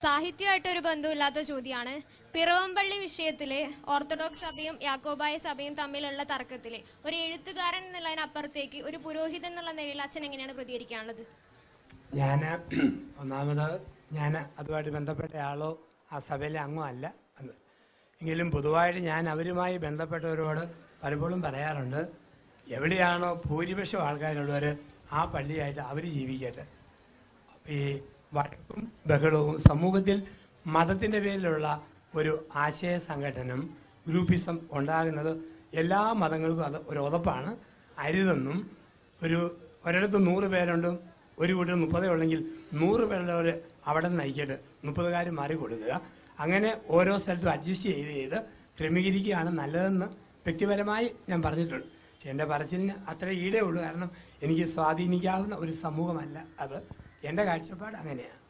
സാഹിത്യമായിട്ട് ഒരു ബന്ധമില്ലാത്ത ചോദ്യമാണ് പിറവമ്പള്ളി വിഷയത്തില് ഓർത്തഡോക്സ് സഭയും യാക്കോബായ സഭയും തമ്മിലുള്ള തർക്കത്തില് ഒരു എഴുത്തുകാരൻ എന്നുള്ളതിനപ്പുറത്തേക്ക് ഒരു പുരോഹിതൻ എന്നുള്ള നിലയിൽ അച്ഛൻ എങ്ങനെയാണ് പ്രതികരിക്കാനുള്ളത് ഞാൻ ഒന്നാമത് ഞാൻ അതുമായിട്ട് ബന്ധപ്പെട്ട ആളോ ആ സഭയിലെ അംഗമോ അല്ല എന്ന് എങ്കിലും പൊതുവായിട്ട് ഞാൻ അവരുമായി ബന്ധപ്പെട്ടവരോട് പലപ്പോഴും പറയാറുണ്ട് എവിടെയാണോ ഭൂരിപക്ഷം ആൾക്കാരുള്ളവർ ആ പള്ളിയായിട്ട് അവർ ജീവിക്കട്ടെ ഈ വഴക്കും ബഹളവും സമൂഹത്തിൽ മതത്തിൻ്റെ പേരിലുള്ള ഒരു ആശയ സംഘടനം ഗ്രൂപ്പിസം ഉണ്ടാകുന്നത് എല്ലാ മതങ്ങൾക്കും അത് ഒരു ഉറപ്പാണ് അരുതെന്നും ഒരു ഒരിടത്ത് നൂറ് പേരുണ്ടും ഒരു കൂട്ടർ മുപ്പതേ ഉള്ളെങ്കിൽ നൂറ് പേരുള്ളവർ അവിടെ നയിക്കട്ടെ മുപ്പതുകാർ മാറി കൊടുക്കുക അങ്ങനെ ഓരോ സ്ഥലത്തും അഡ്ജസ്റ്റ് ചെയ്ത് ചെയ്ത് ക്രമീകരിക്കുകയാണ് നല്ലതെന്ന് വ്യക്തിപരമായി ഞാൻ പറഞ്ഞിട്ടുണ്ട് പക്ഷെ എൻ്റെ പറച്ചിലിന് അത്ര ഈടേ ഉള്ളൂ കാരണം എനിക്ക് സ്വാധീനിക്കാവുന്ന ഒരു സമൂഹമല്ല അത് എൻ്റെ കാഴ്ചപ്പാട് അങ്ങനെയാണ്